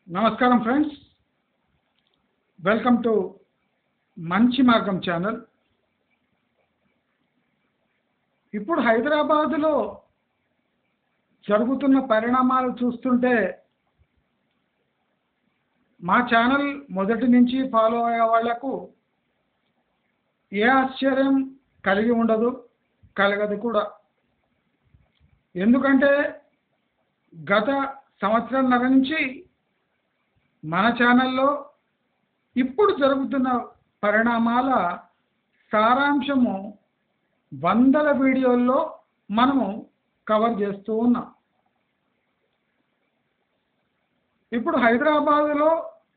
నమస్కారం friends welcome to మంచి మార్గం ఛానల్ ఇప్పుడు హైదరాబాదులో జరుగుతున్న పరిణామాలు చూస్తుంటే మా ఛానల్ మొదటి నుంచి ఫాలో అయ్యే వాళ్లకు ఏ ఆశ్చర్యం కలిగి ఉండదు కలగదు కూడా ఎందుకంటే గత సంవత్సరంన్నర నుంచి మన ఛానల్లో ఇప్పుడు జరుగుతున్న పరిణామాల సారాంశము వందల వీడియోల్లో మనము కవర్ చేస్తూ ఉన్నాం ఇప్పుడు హైదరాబాదులో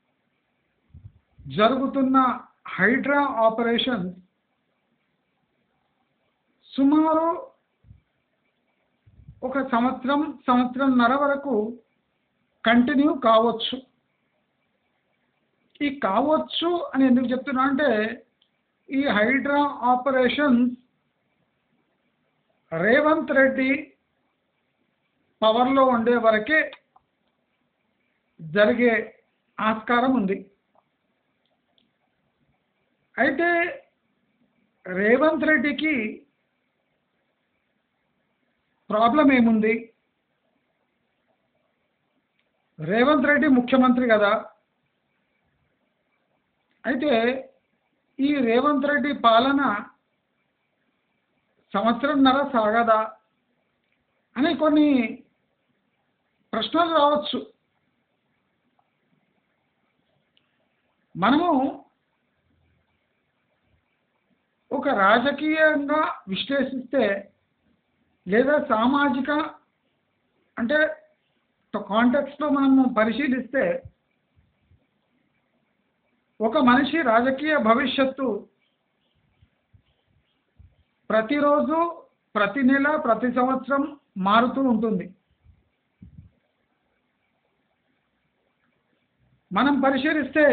జరుగుతున్న హైడ్రా ఆపరేషన్ సుమారు ఒక సంవత్సరం సంవత్సరంన్నర వరకు కంటిన్యూ కావచ్చు ఈ కావచ్చు అని ఎందుకు చెప్తున్నా అంటే ఈ హైడ్రా ఆపరేషన్ రేవంత్ రెడ్డి పవర్లో ఉండే వరకే జరిగే ఆస్కారం ఉంది అయితే రేవంత్ రెడ్డికి ప్రాబ్లం ఏముంది రేవంత్ రెడ్డి ముఖ్యమంత్రి కదా అయితే ఈ రేవంత్ రెడ్డి పాలన సంవత్సరంన్నర సాగదా అని కొన్ని ప్రశ్నలు రావచ్చు మనము ఒక రాజకీయంగా విశ్లేషిస్తే లేదా సామాజిక అంటే కాంటెక్స్లో మనము పరిశీలిస్తే ఒక మనిషి రాజకీయ భవిష్యత్తు ప్రతిరోజు ప్రతి నెల ప్రతి సంవత్సరం మారుతూ ఉంటుంది మనం పరిశీలిస్తే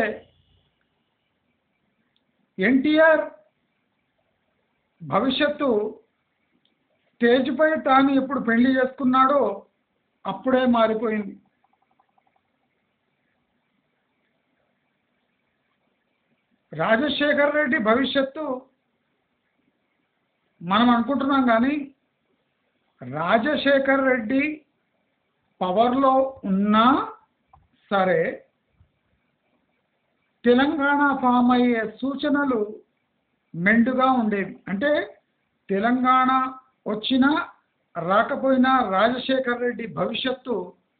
ఎన్టీఆర్ భవిష్యత్తు స్టేజ్పై తాను ఎప్పుడు పెళ్లి చేసుకున్నాడో అప్పుడే మారిపోయింది రాజశేఖర్ రెడ్డి భవిష్యత్తు మనం అనుకుంటున్నాం కానీ రాజశేఖర్ రెడ్డి పవర్లో ఉన్నా సరే తెలంగాణ ఫామ్ అయ్యే సూచనలు మెండుగా ఉండేవి అంటే తెలంగాణ వచ్చినా రాకపోయినా రాజశేఖర్ రెడ్డి భవిష్యత్తు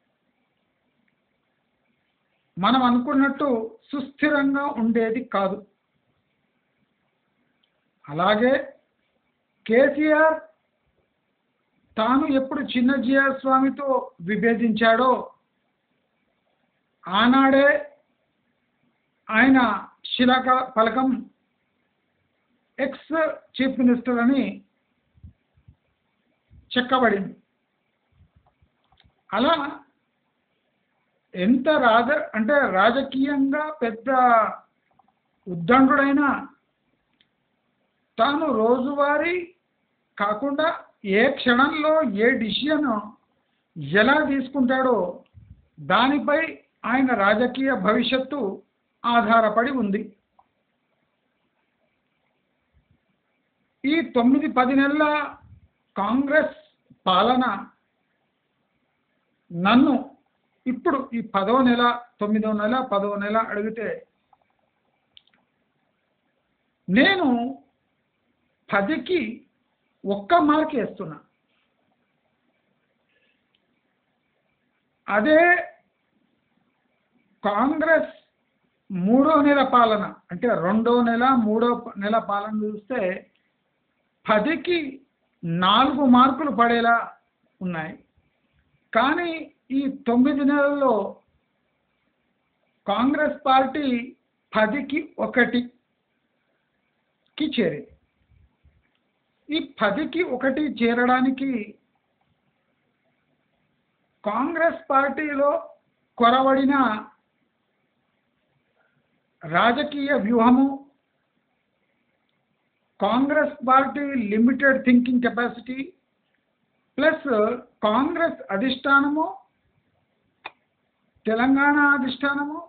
మనం అనుకున్నట్టు సుస్థిరంగా ఉండేది కాదు అలాగే కేసీఆర్ తాను ఎప్పుడు చిన్నజీఆర్ స్వామితో విభేదించాడో ఆనాడే ఆయన శిలాక పలకం ఎక్స్ చీఫ్ మినిస్టర్ అని చెక్కబడింది అలా ఎంత రాజ అంటే రాజకీయంగా పెద్ద ఉద్దండుడైనా తాను రోజువారీ కాకుండా ఏ క్షణంలో ఏ డిసిషన్ ఎలా తీసుకుంటాడో దానిపై ఆయన రాజకీయ భవిష్యత్తు ఆధారపడి ఉంది ఈ తొమ్మిది పది నెలల కాంగ్రెస్ పాలన నన్ను ఇప్పుడు ఈ పదో నెల తొమ్మిదో నెల పదో నెల అడిగితే నేను పదికి ఒక్క మార్క్ వేస్తున్నా అదే కాంగ్రెస్ మూడో నెల పాలన అంటే రెండో నెల మూడో నెల పాలన చూస్తే పదికి నాలుగు మార్కులు పడేలా ఉన్నాయి కానీ ఈ తొమ్మిది నెలల్లో కాంగ్రెస్ పార్టీ పదికి ఒకటికి చేరింది ఈ పదికి ఒకటి చేరడానికి కాంగ్రెస్ పార్టీలో కొరవడిన రాజకీయ వ్యూహము Congress party limited thinking capacity plus Congress అధిష్టానము తెలంగాణ అధిష్టానము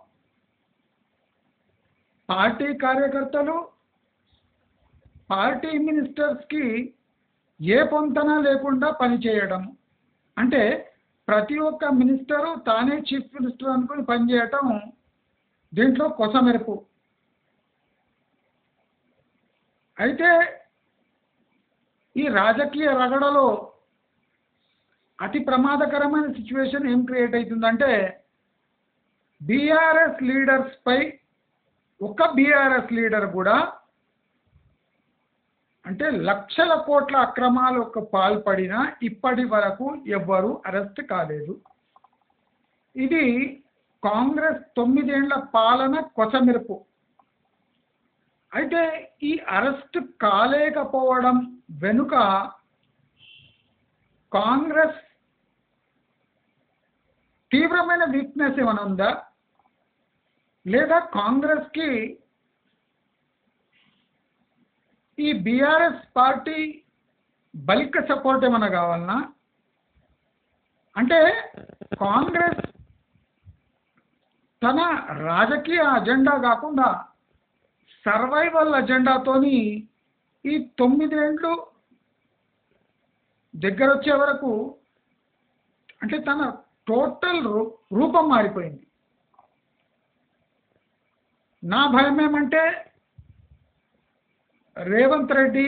పార్టీ కార్యకర్తలు పార్టీ మినిస్టర్స్కి ఏ పొంతన లేకుండా పనిచేయడం అంటే ప్రతి ఒక్క మినిస్టరు తానే చీఫ్ మినిస్టర్ అనుకుని పనిచేయటం దీంట్లో కొసమెరుపు అయితే ఈ రాజకీయ రగడలో అతి ప్రమాదకరమైన సిచ్యువేషన్ ఏం క్రియేట్ అవుతుందంటే బీఆర్ఎస్ లీడర్స్పై ఒక బీఆర్ఎస్ లీడర్ కూడా అంటే లక్షల కోట్ల అక్రమాలకు పాల్పడిన ఇప్పటి వరకు ఎవ్వరూ అరెస్ట్ కాలేదు ఇది కాంగ్రెస్ తొమ్మిదేండ్ల పాలన కొసమెరుపు అయితే ఈ అరెస్ట్ కాలేకపోవడం వెనుక కాంగ్రెస్ తీవ్రమైన వీక్నెస్ ఏమైనా ఉందా లేదా కాంగ్రెస్కి ఈ బీఆర్ఎస్ పార్టీ బల్క్ సపోర్ట్ ఏమైనా కావాలన్నా అంటే కాంగ్రెస్ తన రాజకీయ అజెండా కాకుండా సర్వైవల్ అజెండాతోని ఈ తొమ్మిదేండ్లు దగ్గర వచ్చే వరకు అంటే తన టోటల్ రూ- రూపం మారిపోయింది నా భయం ఏమంటే రేవంత్ రెడ్డి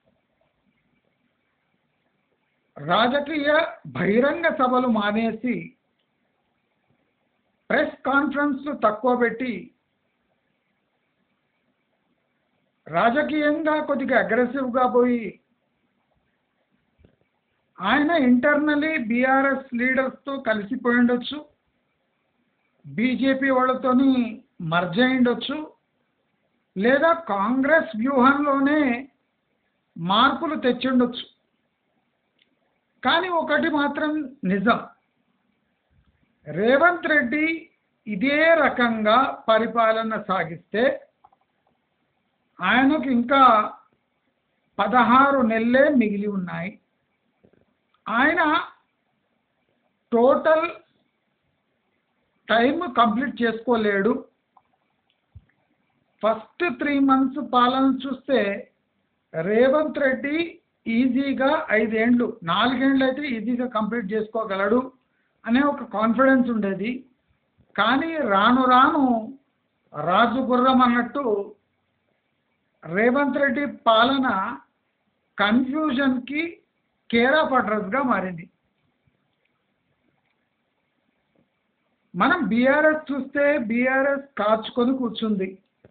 రాజకీయ బహిరంగ సభలు మానేసి ప్రెస్ కాన్ఫరెన్స్లు తక్కువ పెట్టి రాజకీయంగా కొద్దిగా అగ్రెసివ్గా పోయి ఆయన ఇంటర్నలీ బీఆర్ఎస్ లీడర్స్తో కలిసిపోయి ఉండొచ్చు బీజేపీ వాళ్ళతోని మర్జ్ అయి ఉండొచ్చు లేదా కాంగ్రెస్ వ్యూహంలోనే మార్పులు తెచ్చుండొచ్చు కానీ ఒకటి మాత్రం నిజం రేవంత్ రెడ్డి ఇదే రకంగా పరిపాలన సాగిస్తే ఆయనకు ఇంకా పదహారు నెలలే మిగిలి ఉన్నాయి ఆయన టోటల్ టైం కంప్లీట్ చేసుకోలేడు ఫస్ట్ త్రీ మంత్స్ పాలన చూస్తే రేవంత్ రెడ్డి ఈజీగా ఐదేండ్లు నాలుగేండ్లు అయితే ఈజీగా కంప్లీట్ చేసుకోగలడు అనే ఒక కాన్ఫిడెన్స్ ఉండేది కానీ రాను రాను రాజు గుర్రం అన్నట్టు రేవంత్ రెడ్డి పాలన కన్ఫ్యూజన్కి కేర్ ఆఫ్ అడ్రస్గా మారింది మనం బీఆర్ఎస్ చూస్తే బీఆర్ఎస్ కాచుకొని కూర్చుంది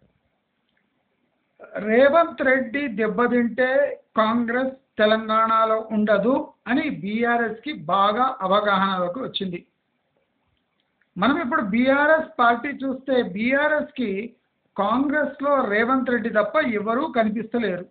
రేవంత్ రెడ్డి దెబ్బతింటే కాంగ్రెస్ తెలంగాణలో ఉండదు అని బీఆర్ఎస్కి బాగా అవగాహనలోకి వచ్చింది మనం ఇప్పుడు బీఆర్ఎస్ పార్టీ చూస్తే బీఆర్ఎస్కి కాంగ్రెస్లో రేవంత్ రెడ్డి తప్ప ఎవరూ కనిపిస్తలేరు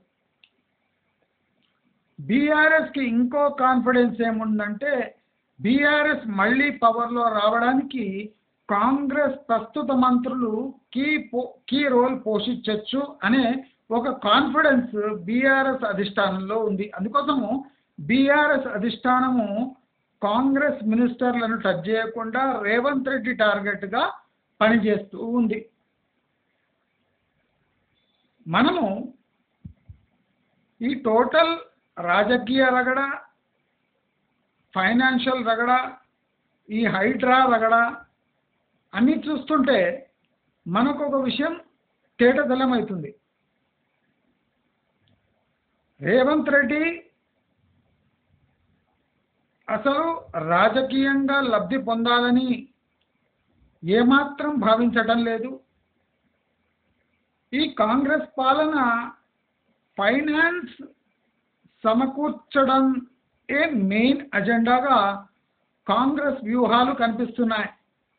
బీఆర్ఎస్కి ఇంకో కాన్ఫిడెన్స్ ఏముందంటే బీఆర్ఎస్ మళ్ళీ పవర్లో రావడానికి కాంగ్రెస్ ప్రస్తుత మంత్రులు కీ పో కీ రోల్ పోషించవచ్చు అనే ఒక కాన్ఫిడెన్స్ బీఆర్ఎస్ అధిష్టానంలో ఉంది అందుకోసము బీఆర్ఎస్ అధిష్టానము కాంగ్రెస్ మినిస్టర్లను టచ్ చేయకుండా రేవంత్ రెడ్డి టార్గెట్గా పనిచేస్తూ ఉంది మనము ఈ టోటల్ రాజకీయ రగడ ఫైనాన్షియల్ రగడ ఈ హైడ్రా రగడ అన్నీ చూస్తుంటే మనకు ఒక విషయం తేటతెల్లమవుతుంది రేవంత్ రెడ్డి అసలు రాజకీయంగా లబ్ధి పొందాలని ఏమాత్రం భావించటం లేదు ఈ కాంగ్రెస్ పాలన ఫైనాన్స్ సమకూర్చడం ఏ మెయిన్ అజెండాగా కాంగ్రెస్ వ్యూహాలు కనిపిస్తున్నాయి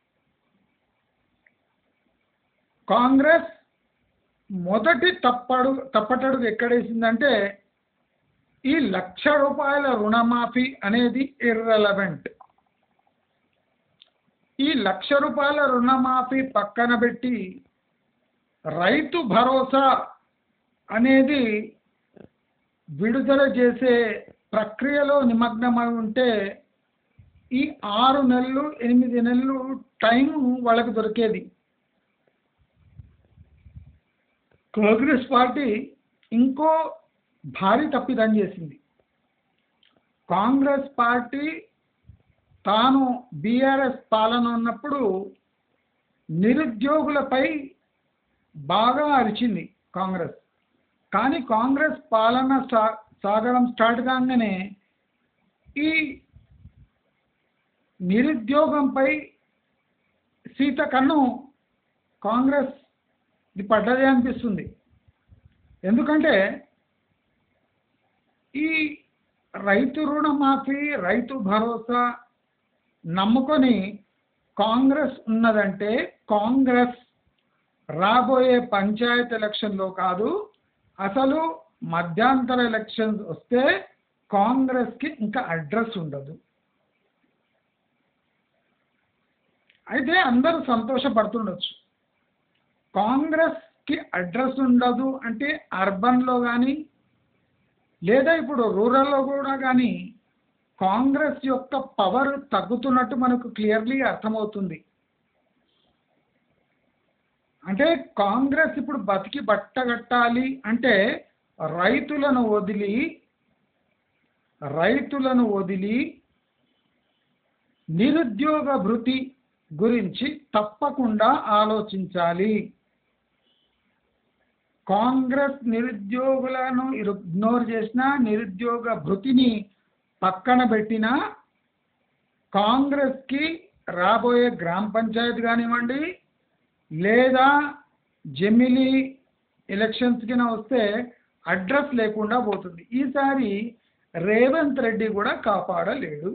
కాంగ్రెస్ మొదటి తప్పడు తప్పటడుగు ఎక్కడేసిందంటే ఈ లక్ష రూపాయల రుణమాఫీ అనేది ఇర్రెలవెంట్ ఈ లక్ష రూపాయల రుణమాఫీ పక్కన పెట్టి రైతు భరోసా అనేది విడుదల చేసే ప్రక్రియలో నిమగ్నమై ఉంటే ఈ ఆరు నెలలు ఎనిమిది నెలలు టైం వాళ్ళకి దొరికేది కాంగ్రెస్ పార్టీ ఇంకో భారీ తప్పిదం చేసింది కాంగ్రెస్ పార్టీ తాను బీఆర్ఎస్ పాలన ఉన్నప్పుడు నిరుద్యోగులపై బాగా అరిచింది కాంగ్రెస్ కానీ కాంగ్రెస్ పాలన సా సాగడం స్టార్ట్ కాగానే ఈ నిరుద్యోగంపై సీత కన్ను కాంగ్రెస్ ఇది పడ్డదే అనిపిస్తుంది ఎందుకంటే ఈ రైతు రుణమాఫీ రైతు భరోసా నమ్ముకొని కాంగ్రెస్ ఉన్నదంటే కాంగ్రెస్ రాబోయే పంచాయత్ ఎలక్షన్లో కాదు అసలు మధ్యాంతర ఎలక్షన్స్ వస్తే కాంగ్రెస్కి ఇంకా అడ్రస్ ఉండదు అయితే అందరూ సంతోషపడుతుండొచ్చు కాంగ్రెస్కి అడ్రస్ ఉండదు అంటే అర్బన్లో కానీ లేదా ఇప్పుడు రూరల్లో కూడా కానీ కాంగ్రెస్ యొక్క పవర్ తగ్గుతున్నట్టు మనకు క్లియర్లీ అర్థమవుతుంది అంటే కాంగ్రెస్ ఇప్పుడు బతికి బట్టగట్టాలి అంటే రైతులను వదిలి రైతులను వదిలి నిరుద్యోగ భృతి గురించి తప్పకుండా ఆలోచించాలి కాంగ్రెస్ నిరుద్యోగులను ఇగ్నోర్ చేసిన నిరుద్యోగ భృతిని పక్కన పెట్టిన కాంగ్రెస్కి రాబోయే గ్రామ పంచాయతీ కానివ్వండి లేదా జమిలీ ఎలక్షన్స్కి వస్తే అడ్రస్ లేకుండా పోతుంది ఈసారి రేవంత్ రెడ్డి కూడా కాపాడలేడు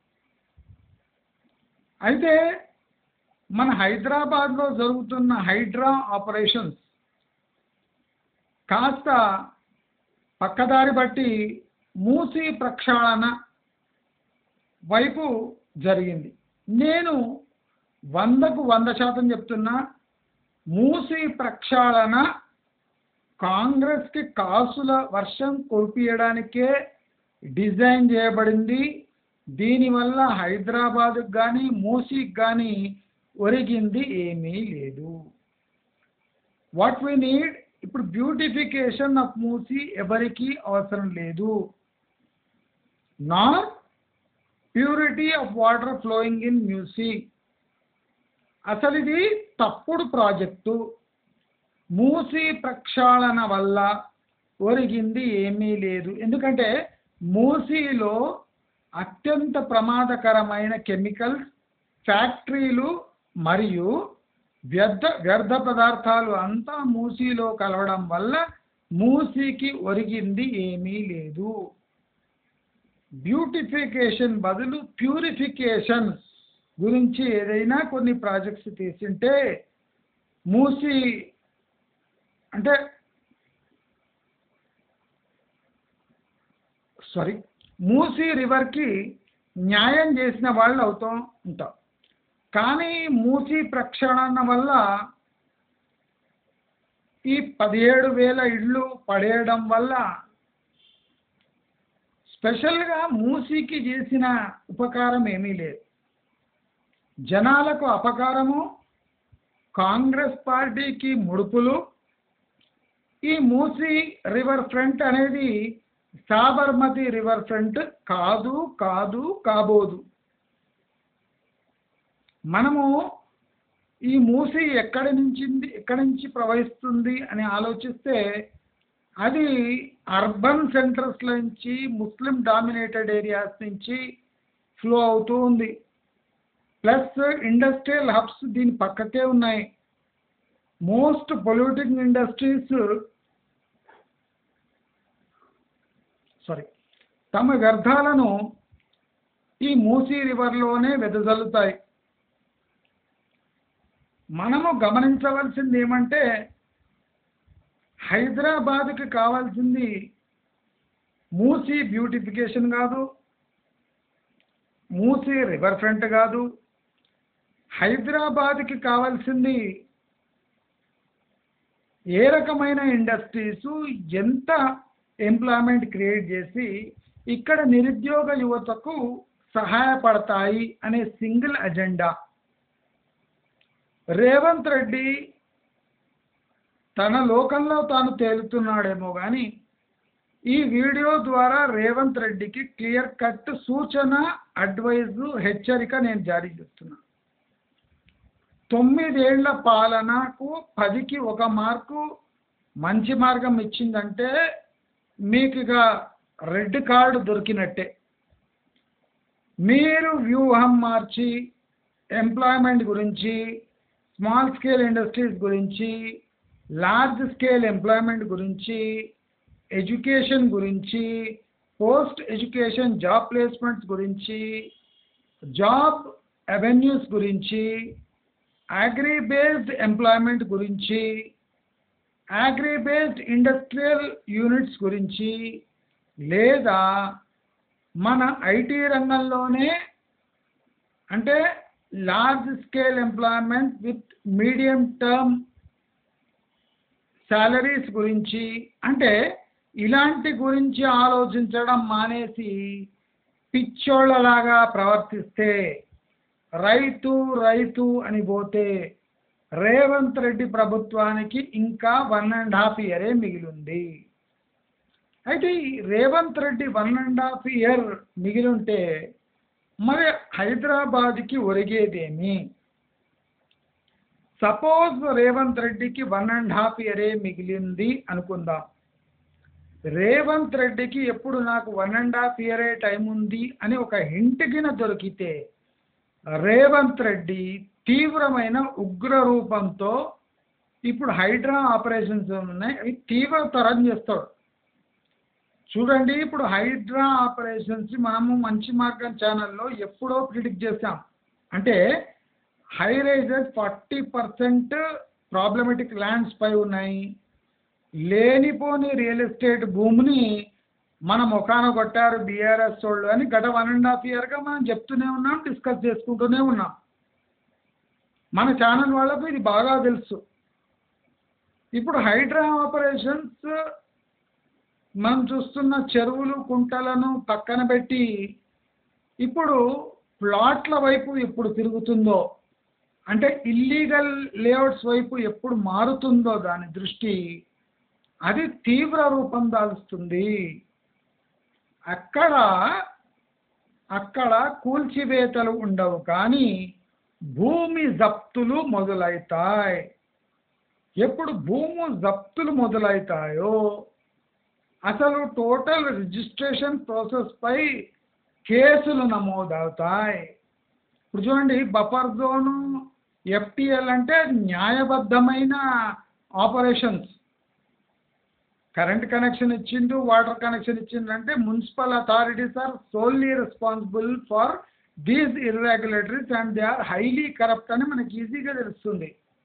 అయితే మన హైదరాబాద్లో జరుగుతున్న హైడ్రా ఆపరేషన్స్ కాస్త పక్కదారి బట్టి మూసి ప్రక్షాళన వైపు జరిగింది నేను వందకు వంద శాతం చెప్తున్నా మూసి ప్రక్షాళన కాంగ్రెస్కి కాసుల వర్షం కురిపియడానికే డిజైన్ చేయబడింది దీనివల్ల హైదరాబాద్కి కానీ మూసీకి కానీ ఒరిగింది ఏమీ లేదు వాట్ వి నీడ్ ఇప్పుడు బ్యూటిఫికేషన్ ఆఫ్ మూసీ ఎవరికి అవసరం లేదు not purity of water flowing in Musi అసలు ఇది తప్పుడు ప్రాజెక్టు మూసీ ప్రక్షాళన వల్ల ఒరిగింది ఏమీ లేదు ఎందుకంటే మూసీలో అత్యంత ప్రమాదకరమైన కెమికల్స్ ఫ్యాక్టరీలు మరియు వ్యర్థ వ్యర్థ పదార్థాలు అంతా మూసీలో కలవడం వల్ల మూసీకి ఒరిగింది ఏమీ లేదు బ్యూటిఫికేషన్ బదులు ప్యూరిఫికేషన్ గురించి ఏదైనా కొన్ని ప్రాజెక్ట్స్ తీసింటే మూసి అంటే సారీ మూసీ రివర్కి న్యాయం చేసిన వాళ్ళు అవుతూ ఉంటాం కానీ మూసీ ప్రక్షాళన వల్ల ఈ పదిహేడు వేల ఇళ్ళు పడేయడం వల్ల స్పెషల్గా మూసీకి చేసిన ఉపకారం ఏమీ లేదు జనాలకు అపకారము కాంగ్రెస్ పార్టీకి ముడుపులు ఈ మూసీ రివర్ ఫ్రంట్ అనేది సాబర్మతి రివర్ ఫ్రంట్ కాదు కాదు కాబోదు మనము ఈ మూసి ఎక్కడి నుంచి ఎక్కడి నుంచి ప్రవహిస్తుంది అని ఆలోచిస్తే అది అర్బన్ సెంటర్స్ నుంచి ముస్లిం డామినేటెడ్ ఏరియాస్ నుంచి ఫ్లో అవుతూ ఉంది ప్లస్ ఇండస్ట్రియల్ హబ్స్ దీని పక్కకే ఉన్నాయి మోస్ట్ పొల్యూటింగ్ ఇండస్ట్రీస్ సారీ తమ వ్యర్థాలను ఈ మూసీ రివర్లోనే వెదజల్లుతాయి మనము గమనించవలసింది ఏమంటే హైదరాబాద్కి కావాల్సింది మూసీ బ్యూటిఫికేషన్ కాదు మూసీ రివర్ ఫ్రంట్ కాదు హైదరాబాద్కి కావాల్సింది ఏ రకమైన ఇండస్ట్రీస్ ఎంత ఎంప్లాయ్మెంట్ క్రియేట్ చేసి ఇక్కడ నిరుద్యోగ యువతకు సహాయపడతాయి అనే సింగిల్ అజెండా రేవంత్ రెడ్డి తన లోకంలో తాను తేలుతున్నాడేమో కానీ ఈ వీడియో ద్వారా రేవంత్ రెడ్డికి క్లియర్ కట్ సూచన అడ్వైజు హెచ్చరిక నేను జారీ చేస్తున్నా తొమ్మిదేళ్ల పాలనకు పదికి ఒక మార్కు మంచి మార్గం ఇచ్చిందంటే మీకు ఇక రెడ్ కార్డు దొరికినట్టే మీరు వ్యూహం మార్చి ఎంప్లాయ్మెంట్ గురించి స్మాల్ స్కేల్ ఇండస్ట్రీస్ గురించి లార్జ్ స్కేల్ ఎంప్లాయ్మెంట్ గురించి ఎడ్యుకేషన్ గురించి పోస్ట్ ఎడ్యుకేషన్ జాబ్ ప్లేస్మెంట్స్ గురించి జాబ్ అవెన్యూస్ గురించి అగ్రి బేస్డ్ ఎంప్లాయ్మెంట్ గురించి అగ్రి బేస్డ్ ఇండస్ట్రియల్ యూనిట్స్ గురించి లేదా మన ఐటీ రంగంలోనే అంటే large scale employment with medium term salaries గురించి అంటే ఇలాంటి గురించి ఆలోచించడం మానేసి పిచ్చోళ్ళలాగా ప్రవర్తిస్తే రైతు రైతు అని పోతే రేవంత్ రెడ్డి ప్రభుత్వానికి ఇంకా వన్ అండ్ హాఫ్ ఇయరే మిగిలింది అయితే ఈ Revanth Reddy one and half year మిగిలింటే మరి హైదరాబాద్కి ఒరిగేదేమి సపోజ్ రేవంత్ రెడ్డికి వన్ అండ్ హాఫ్ ఇయరే మిగిలింది అనుకుందాం రేవంత్ రెడ్డికి ఎప్పుడు నాకు వన్ అండ్ హాఫ్ ఇయరే టైం ఉంది అని ఒక హింట్ గిన దొరికితే రేవంత్ రెడ్డి తీవ్రమైన ఉగ్ర రూపంతో ఇప్పుడు హైడ్రా ఆపరేషన్స్ ఉన్నాయి అవి తీవ్రతరం చేస్తాడు చూడండి ఇప్పుడు హైడ్రా ఆపరేషన్స్ మనము మంచి మార్గం ఛానల్లో ఎప్పుడో ప్రిడిక్ట్ చేసాం అంటే high rises forty percent problematic lands పై ఉన్నాయి లేనిపోని రియల్ ఎస్టేట్ భూమిని మన ముఖాన కొట్టారు బీఆర్ఎస్ వాళ్ళు అని గత వన్ అండ్ హాఫ్ ఇయర్గా మనం చెప్తూనే ఉన్నాం డిస్కస్ చేసుకుంటూనే ఉన్నాం మన ఛానల్ వాళ్ళకు ఇది బాగా తెలుసు ఇప్పుడు హైడ్రా ఆపరేషన్స్ మనం చూస్తున్న చెరువులు కుంటలను పక్కన పెట్టి ఇప్పుడు ప్లాట్ల వైపు ఎప్పుడు తిరుగుతుందో అంటే ఇల్లీగల్ లేఅవుట్స్ వైపు ఎప్పుడు మారుతుందో దాని దృష్టి అది తీవ్ర రూపం దాల్స్తుంది అక్కడ అక్కడ కూల్చివేతలు ఉండవు కానీ భూమి జప్తులు మొదలవుతాయి ఎప్పుడు భూము జప్తులు మొదలవుతాయో అసలు టోటల్ రిజిస్ట్రేషన్ ప్రాసెస్ పై కేసులు నమోదవుతాయి ఇప్పుడు చూడండి బఫర్ జోను ఎఫ్టిఎల్ అంటే న్యాయబద్ధమైన ఆపరేషన్స్ కరెంట్ కనెక్షన్ ఇచ్చిండు వాటర్ కనెక్షన్ ఇచ్చిండు అంటే municipal authorities are solely responsible for these irregularities and they are highly corrupt అని మనకి ఈజీగా తెలుస్తుంది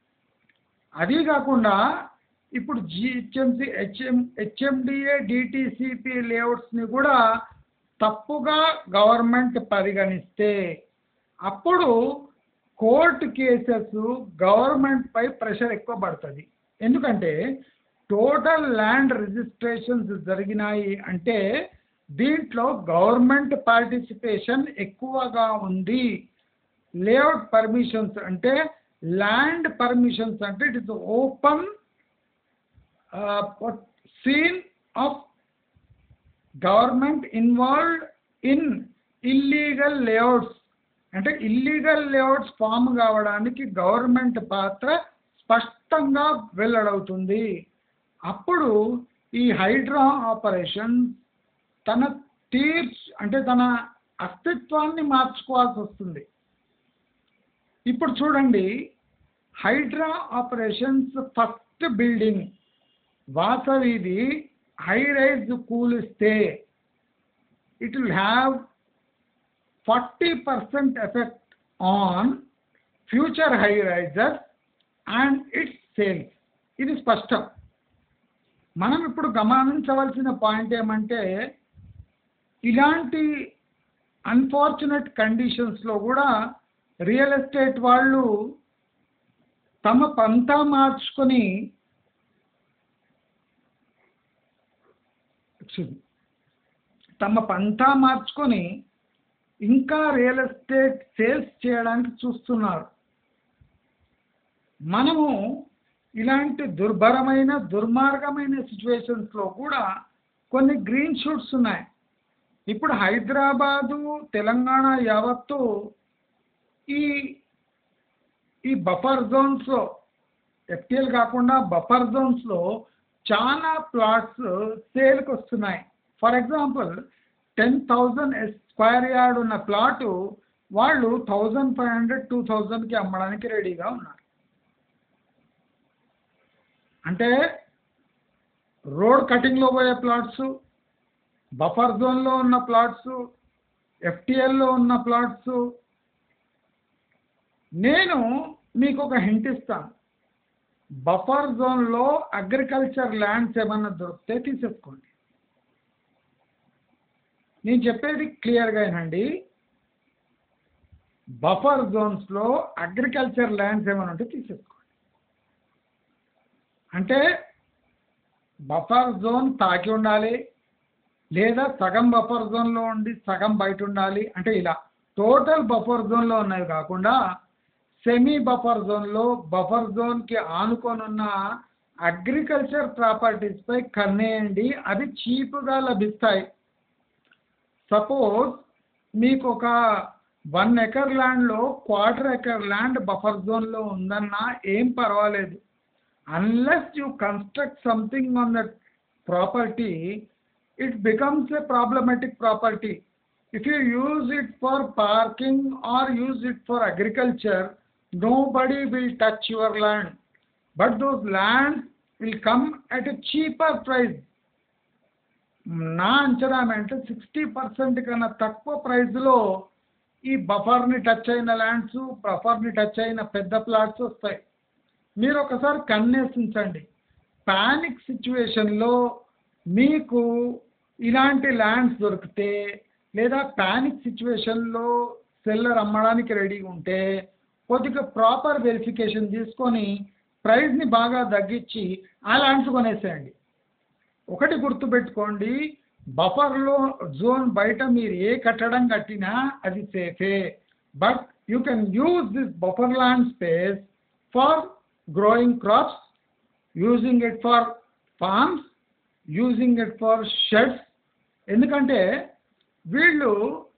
అది కాకుండా ఇప్పుడు జిహెచ్ఎంసి హెచ్ఎం హెచ్ఎండిఏ డిటిసిపి లేఅవుట్స్ని కూడా తప్పుగా గవర్నమెంట్ పరిగణిస్తే అప్పుడు కోర్టు కేసెస్ గవర్నమెంట్ పై ప్రెషర్ ఎక్కువ పడుతుంది ఎందుకంటే టోటల్ ల్యాండ్ రిజిస్ట్రేషన్స్ జరిగినాయి అంటే దీంట్లో గవర్నమెంట్ పార్టిసిపేషన్ ఎక్కువగా ఉంది లేఅవుట్ పర్మిషన్స్ అంటే ల్యాండ్ పర్మిషన్స్ అంటే it is open scene of government involved in illegal layouts అంటే ఇల్లీగల్ లేఅవుట్స్ ఫామ్ కావడానికి గవర్నమెంట్ పాత్ర స్పష్టంగా వెల్లడవుతుంది అప్పుడు ఈ హైడ్రా ఆపరేషన్ తన తీర్చ్ అంటే తన అస్తిత్వాన్ని మార్చుకోవాల్సి వస్తుంది ఇప్పుడు చూడండి హైడ్రా ఆపరేషన్స్ ఫస్ట్ బిల్డింగ్ వాసవిది హై రైజ్ కూలిస్తే it will have forty percent effect on future high risers and its sales ఇది స్పష్టం మనం ఇప్పుడు గమనించవలసిన పాయింట్ ఏమంటే ఇలాంటి అన్ఫార్చునేట్ కండిషన్స్లో కూడా రియల్ ఎస్టేట్ వాళ్ళు తమ పంతా మార్చుకొని excuse me, తమ పంతా మార్చుకొని ఇంకా రియల్ ఎస్టేట్ సేల్స్ చేయడానికి చూస్తున్నారు మనము ఇలాంటి దుర్భరమైన దుర్మార్గమైన సిచ్యువేషన్స్లో కూడా కొన్ని గ్రీన్ షూట్స్ ఉన్నాయి ఇప్పుడు హైదరాబాదు తెలంగాణ యావత్తు ఈ ఈ బఫర్ జోన్స్లో ఎఫ్టిఎల్ కాకుండా బఫర్ జోన్స్లో చాలా ప్లాట్స్ సేల్కి వస్తున్నాయి for example ten thousand square yard ఉన్న ప్లాటు వాళ్ళు థౌజండ్ ఫైవ్ హండ్రెడ్ టూ థౌజండ్కి అమ్మడానికి రెడీగా ఉన్నారు అంటే రోడ్ కటింగ్లో పోయే ప్లాట్స్ బఫర్ జోన్లో ఉన్న ప్లాట్స్ ఎఫ్టిఎల్లో ఉన్న ప్లాట్స్ నేను మీకు ఒక హింట్ ఇస్తాను బఫర్ జోన్లో అగ్రికల్చర్ ల్యాండ్స్ ఏమన్నా దొరికితే తీసేసుకోండి నేను చెప్పేది క్లియర్గా ఏనండి బఫర్ జోన్స్లో అగ్రికల్చర్ ల్యాండ్స్ ఏమైనా ఉంటే తీసేసుకోండి అంటే బఫర్ జోన్ తాకి ఉండాలి లేదా సగం బఫర్ జోన్లో ఉండి సగం బయట ఉండాలి అంటే ఇలా టోటల్ బఫర్ జోన్లో ఉన్నవి కాకుండా సెమీ బఫర్ జోన్లో బఫర్ జోన్కి ఆనుకొని ఉన్న అగ్రికల్చర్ ప్రాపర్టీస్పై కన్నేయండి అవి చీప్గా లభిస్తాయి సపోజ్ మీకు ఒక వన్ ఎకర్ ల్యాండ్లో క్వార్టర్ ఎకర్ ల్యాండ్ బఫర్ జోన్లో ఉందన్నా ఏం పర్వాలేదు unless you construct something on that property it becomes a problematic property. If you use it for parking or use it for agriculture, nobody will touch your land. But those lands will come at a cheaper price. నా అంచనా అంటే sixty percent కన్నా తక్కువ ప్రైస్లో ఈ బఫర్ని touch అయిన lands బఫర్ని టచ్ అయిన పెద్ద ప్లాట్స్ వస్తాయి మీరు ఒకసారి కన్నేసించండి పానిక్ సిచ్యువేషన్లో మీకు ఇలాంటి ల్యాండ్స్ దొరికితే లేదా పానిక్ సిచ్యువేషన్లో సెల్లర్ అమ్మడానికి రెడీగా ఉంటే కొద్దిగా ప్రాపర్ వెరిఫికేషన్ తీసుకొని ప్రైస్ని బాగా తగ్గించి ఆ ల్యాండ్స్ కొనేసేయండి ఒకటి గుర్తుపెట్టుకోండి బఫర్లో జోన్ బయట మీరు ఏ కట్టడం కట్టినా అది సేఫే but you can use this buffer land space for growing crops using it for farms using it for sheds ఎందుకంటే వీళ్ళు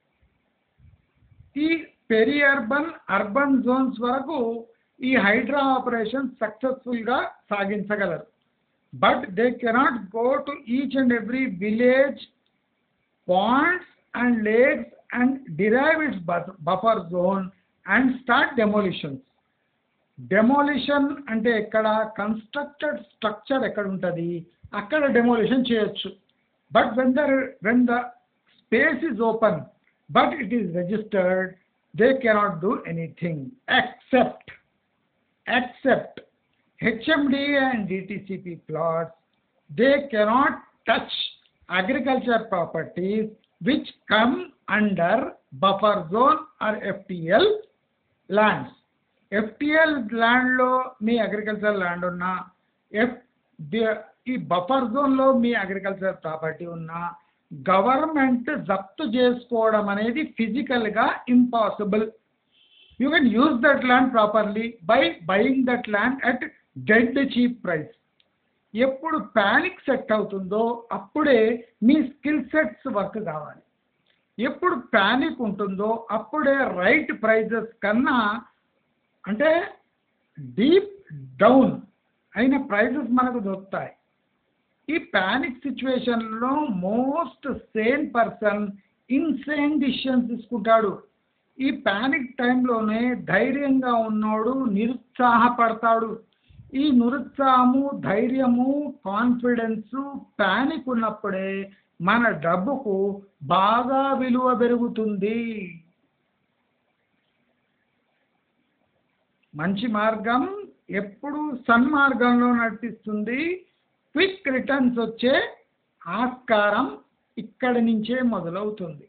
ఈ పెరి అర్బన్ అర్బన్ జోన్స్ వరకు ఈ హైడ్రా ఆపరేషన్ సక్సెస్ఫుల్గా సాగించగలరు but they cannot go to each and every village points and lakes and derive its buffer zone and start demolitions demolition అంటే ఎక్కడ constructed structure ఎక్కడ ఉంటుంది అక్కడ డెమోలిషన్ చేయొచ్చు but when the when the space is open but it is registered they cannot do anything except except HMD and DTCP plots they cannot touch agriculture properties which come under buffer zone or FTL lands FTL ల్యాండ్లో మీ agriculture land ఉన్నా if ఈ buffer జోన్లో మీ agriculture property ఉన్నా government జప్తు చేసుకోవడం అనేది ఫిజికల్గా impossible you can use that land properly by buying that land at dead cheap price ఎప్పుడు ప్యానిక్ సెట్ అవుతుందో అప్పుడే మీ స్కిల్ సెట్స్ వర్క్ కావాలి ఎప్పుడు ప్యానిక్ ఉంటుందో అప్పుడే రైట్ ప్రైజెస్ కన్నా అంటే డీప్ డౌన్ అయిన ప్రైజెస్ మనకు దొరుకుతాయి ఈ ప్యానిక్ సిచ్యువేషన్లో most sane person insane decisions తీసుకుంటాడు ఈ ప్యానిక్ టైంలోనే ధైర్యంగా ఉన్నోడు నిరుత్సాహపడతాడు ఈ నిరుత్సాహము ధైర్యము కాన్ఫిడెన్సు ప్యానిక్ ఉన్నప్పుడే మన డబ్బుకు బాగా విలువ పెరుగుతుంది మంచి మార్గం ఎప్పుడు సన్మార్గంలో నడిపిస్తుంది క్విక్ రిటర్న్స్ వచ్చే ఆస్కారం ఇక్కడి నుంచే మొదలవుతుంది